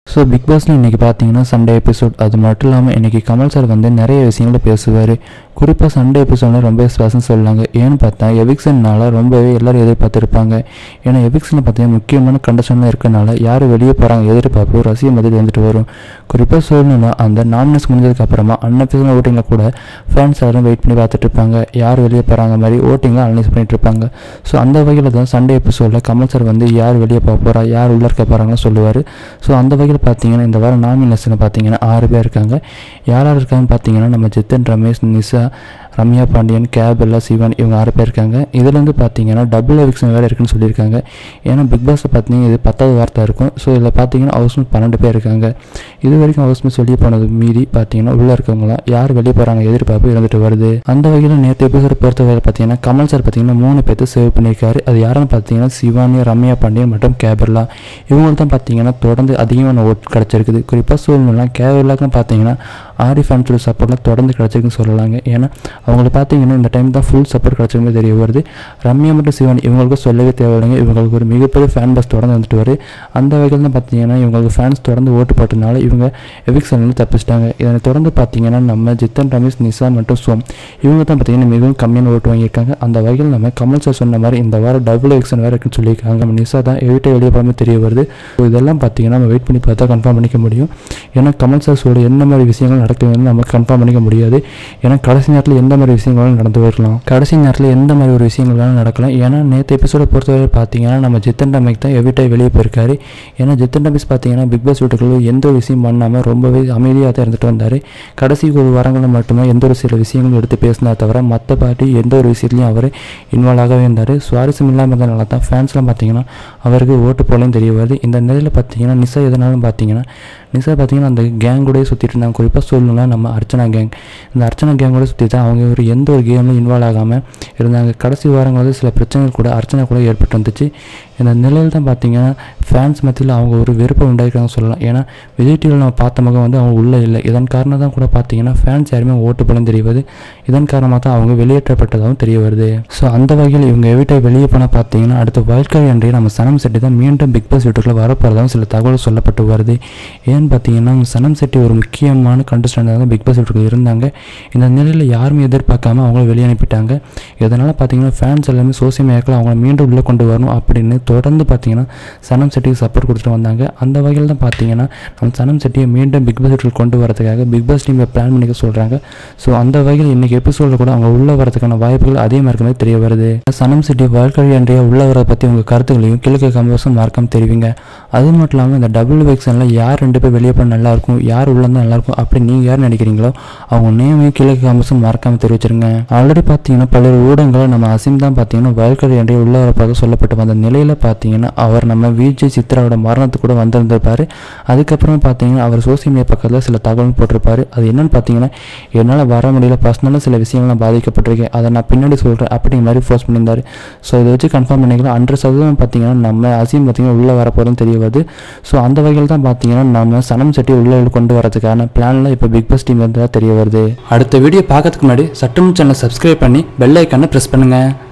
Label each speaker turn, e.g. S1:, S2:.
S1: so big பாஸ்ல இன்னைக்கு பார்த்தீங்கன்னா சண்டே எபிசோட் அது மட்டும் இல்லாமல் இன்னைக்கு கமல் சார் வந்து நிறைய விஷயங்களை பேசுவார் குறிப்பாக சண்டே எபிசோட்ல ரொம்ப ஸ்பெஷல் சொல்லாங்க ஏன்னு பார்த்தா எவிக்ஷன்னால ரொம்பவே எல்லாரும் எதிர்பார்த்துருப்பாங்க ஏன்னா எவிக்ஷனில் பார்த்தீங்கன்னா முக்கியமான கண்டிஷன்லாம் இருக்கனால யார் வெளியே போகிறாங்க எதிர்பார்ப்பு ரசிக மதில் வந்துட்டு வரும் குறிப்பாக சொல்லணும்னா அந்த நாமினஸ் முடிஞ்சதுக்கு அப்புறமா அன்அஃபிஷியல் ஓட்டிங்கில் கூட ஃபேன்ஸ் எல்லாரும் வெயிட் பண்ணி பார்த்துட்டு இருப்பாங்க யார் வெளியே போகிறாங்க மாதிரி ஓட்டிங்லாம் அனலைஸ் பண்ணிட்டு இருப்பாங்க ஸோ அந்த வகையில் தான் சண்டே எபிசோடில் கமல் சார் வந்து யார் வெளியே போக போகிறா யார் உள்ளே இருக்க போகிறாங்கன்னு சொல்லுவார் ஸோ அந்த வகையில் பார்த்தீங்கன்னா இந்த வாரம் நாமினேஷனில் பார்த்தீங்கன்னா ஆறு பேர் இருக்காங்க யார் யார் இருக்காங்கன்னு பார்த்தீங்கன்னா நம்ம ஜித்தன் ரமேஷ் நிஷா ரம்யா பாண்டியன் கேபெல்லா சிவன் இவங்க ஆறு பேர் இருக்காங்க இதுலேருந்து பார்த்தீங்கன்னா டபுள் எவிக்ஷன் வேறு இருக்குன்னு சொல்லியிருக்காங்க ஏன்னா பிக் பாஸில் பார்த்தீங்கன்னா இது பத்தாவது வார்த்தை இருக்கும் ஸோ இதில் பார்த்தீங்கன்னா ஹவுஸ்மேட் பன்னெண்டு பேர் இருக்காங்க இது வரைக்கும் ஹவுஸ்மேட் வெளியே போனது மீறி பார்த்தீங்கன்னா உள்ளே இருக்கவங்களாம் யார் வெளியே போகிறாங்க எதிர்பார்ப்பு இருந்துட்டு வருது அந்த வகையில் நேற்று எபிசோட பொறுத்தவரை பார்த்தீங்கன்னா கமல் சார் பார்த்தீங்கன்னா மூணு பேர்த்து சேவ் பண்ணியிருக்காரு அது யாருன்னு பார்த்தீங்கன்னா சிவானி ரம்யா பாண்டியன் மற்றும் கேபர்லா இவங்களுக்கு தான் பார்த்தீங்கன்னா தொடர்ந்து அதிகமான ஓட் கிடச்சிருக்குது குறிப்பாக சூழ்நிலை கேபர்லாக்குன்னு பார்த்தீங்கன்னா ஆரி ஃபேன்ஸோட சப்போர்ட்லாம் தொடர்ந்து கிடச்சிருக்குன்னு சொல்லலாங்க ஏன்னா அவங்களுக்கு பார்த்தீங்கன்னா இந்த டைம் தான் ஃபுல் சப்போர்ட் கிடச்சிருமே தெரிய வருது ரம்யா மற்றும் சிவானி இவங்களுக்கு சொல்லவே தேவையில்லைங்க இவங்களுக்கு ஒரு மிகப்பெரிய ஃபேன் பஸ் தொடர்ந்து வந்துட்டு வருது அந்த வகையில் தான் பார்த்தீங்கன்னா இவங்களுக்கு ஃபேன்ஸ் தொடர்ந்து ஓட்டு போட்டனால இவங்க எவிக்ஷன்லேருந்து தப்பிச்சிட்டாங்க இதனை தொடர்ந்து பார்த்தீங்கன்னா நம்ம ஜித்தன் ரமேஷ் நிஷா மற்றும் சோம் இவங்க தான் பார்த்தீங்கன்னா மிகவும் கம்மியான ஓட்டு வாங்கியிருக்காங்க அந்த வகையில் நம்ம கமல் சார் சொன்ன மாதிரி இந்த வாரம் டபுள் எவிக்ஷன் வேறு இருக்குன்னு சொல்லியிருக்காங்க நம்ம நிஷா தான் எவிட்டை வெளியே போகாமல் தெரிய வருது ஸோ இதெல்லாம் பார்த்தீங்கன்னா நம்ம வெயிட் பண்ணி பார்த்தா கன்ஃபார்ம் பண்ணிக்க முடியும் ஏன்னா கமல் சார் சொல்ல என்ன மாதிரி விஷயங்கள் நடக்குதுன்னு நம்ம கன்ஃபார்ம் பண்ணிக்க முடியாது ஏன்னா கடைசி நேரத்தில் எந்த மாதிரி விஷயங்களும் நடந்து வரலாம் கடைசி நேரத்தில் எந்த மாதிரி ஒரு விஷயங்கள் வேணாலும் நடக்கலாம் ஏன்னா நேற்று எபிசோட பொறுத்தவரை பார்த்தீங்கன்னா நம்ம ஜித்தன் ரமேஷ் தான் எவிட்டை வெளியே போயிருக்காரு ஏன்னா ஜித்தன் ரமேஷ் பார்த்தீங்கன்னா பிக் பாஸ் வீட்டுக்குள்ள எந்த ஒரு விஷயம் பண்ணாமல் ரொம்பவே அமைதியாக தான் இருந்துட்டு வந்தார் கடைசி ஒரு வாரங்களில் மட்டுமே எந்த ஒரு சில விஷயங்களும் எடுத்து பேசினா தவிர மற்ற பாட்டி எந்த ஒரு விஷயத்துலையும் அவர் இன்வால்வ் ஆகவே இருந்தார் சுவாரஸ்யம் இல்லாமல் இருந்தனால தான் ஃபேன்ஸ்லாம் பார்த்தீங்கன்னா அவருக்கு ஓட்டு போலன்னு தெரிய வருது இந்த நிலையில் பார்த்தீங்கன்னா நிசா எதனாலும் பார்த்தீங்கன்னா நிசா பார்த்தீங்கன்னா அந்த கேங் கூடயே சுற்றிட்டு இருந்தாங்க குறிப்பாக சொல்லணும்னா நம்ம அர்ச்சனா கேங் இந்த அர்ச்சனா கேங் கூட சுற்றி தான் அவங்க ஒரு எந்த ஒரு கேம்லையும் இன்வால்வ் ஆகாமல் இருந்தாங்க கடைசி வாரங்கள் வந்து சில பிரச்சனைகள் கூட அர்ச்சனா கூட ஏற்பட்டு வந்துச்சு இந்த நிலையில் தான் பார்த்தீங்கன்னா ஃபேன்ஸ் மத்தியில் அவங்க ஒரு வெறுப்பை உண்டாயிருக்காங்க சொல்லலாம் ஏன்னா விஜய் டிவியில் நம்ம பார்த்த முகம் வந்து அவங்க உள்ளே இல்லை இதன் காரணம் தான் கூட பார்த்தீங்கன்னா ஃபேன்ஸ் யாருமே ஓட்டு பலம் தெரிய வருது இதன் காரணமாக தான் அவங்க வெளியேற்றப்பட்டதாகவும் தெரிய வருது ஸோ அந்த வகையில் இவங்க எவிட்டை வெளியே போனால் பார்த்தீங்கன்னா அடுத்த வாழ்க்கை அன்றைய நம்ம சனம் செட்டி தான் மீண்டும் பிக் பாஸ் வீட்டுக்குள்ள வரப்போகிறதாகவும் சில தகவல் சொல்லப்பட்டு வருது ஏன்னு பார்த்தீங்கன்னா சனம் செட்டி ஒரு முக்கியமான கண்டஸ்டண்டாக தான் பிக் பாஸ் வீட்டுக்குள்ள இருந்தாங்க இந்த நிலையில் யாருமே எதிர்பார்க்காம அவங்கள வெளியே அனுப்பிட்டாங்க இதனால் பார்த்தீங்கன்னா ஃபேன்ஸ் எல்லாமே சோசியல் மீடியாக்கள் அவங்கள மீண்டும் உள்ளே கொண்டு வரணும் அப்படின்னு தொடர்ந்து பார்த்தீங்கன்னா சனம் செட்டிக்கு சப்போர்ட் கொடுத்துட்டு வந்தாங்க அந்த வகையில் தான் பார்த்தீங்கன்னா நம்ம சனம் செட்டியை மீண்டும் பிக் பாஸ் வீட்டுக்கு கொண்டு வரதுக்காக பிக் பாஸ் டீமை பிளான் பண்ணிக்க சொல்கிறாங்க ஸோ அந்த வகையில் இன்னைக்கு எபிசோடில் கூட அவங்க உள்ளே வரதுக்கான வாய்ப்புகள் அதே மாதிரி இருக்கிறது தெரிய வருது சனம் செட்டி வாழ்க்கை அன்றைய உள்ள வரதை பற்றி உங்கள் கருத்துக்களையும் கிழக்கு கம்பர்ஸும் மறக்காம தெரிவிங்க அது மட்டும் இல்லாமல் இந்த டபுள் வெக்ஷனில் யார் ரெண்டு பேர் வெளியே போனால் நல்லாயிருக்கும் யார் உள்ள இருந்தால் நல்லாயிருக்கும் அப்படி நீங்கள் யார் நினைக்கிறீங்களோ அவங்க நேமையும் கிழக்கு கம்பர்ஸும் மறக்காம தெரிவிச்சிருங்க ஆல்ரெடி பார்த்தீங்கன்னா பல்வேறு ஊடகங்களில் நம்ம அசிம் தான் பார்த்தீங்கன்னா வாழ்க்கை அன்றைய உள்ள வரப்பாக சொல்லப்பட்டு வந்த நிலையில் பார்த்தீங்கன்னா அவர் நம்ம விஜய் சித்ராவோட மரணத்துக்கு கூட வந்திருந்திருப்பாரு அதுக்கப்புறம் பார்த்தீங்கன்னா அவர் சோசியல் மீடியா பக்கத்தில் சில தகவல் போட்டிருப்பாரு அது என்னன்னு பார்த்தீங்கன்னா என்னால் வர முடியல பர்சனலாக சில விஷயங்கள்லாம் பாதிக்கப்பட்டிருக்கேன் அதை நான் பின்னாடி சொல்கிறேன் அப்படிங்கிற மாதிரி ஃபோர்ஸ் பண்ணியிருந்தாரு ஸோ இதை வச்சு கன்ஃபார்ம் பண்ணிக்கலாம் ஹண்ட்ரட் சதவீதம் பார்த்தீங்கன்னா நம்ம அசீம் பார்த்தீங்கன்னா உள்ளே வரப்போகிறோம் தெரிய வருது ஸோ அந்த வகையில் தான் பார்த்தீங்கன்னா நம்ம சனம் செட்டி உள்ளே கொண்டு வரதுக்கான பிளான்லாம் இப்போ பிக் பாஸ் டீம் வந்து தெரிய வருது அடுத்த வீடியோ பார்க்கறதுக்கு முன்னாடி சட்டம் சேனல் சப்ஸ்கிரைப் பண்ணி பெல் ஐக்கானை ப்ரெஸ் பண்ணுங்கள்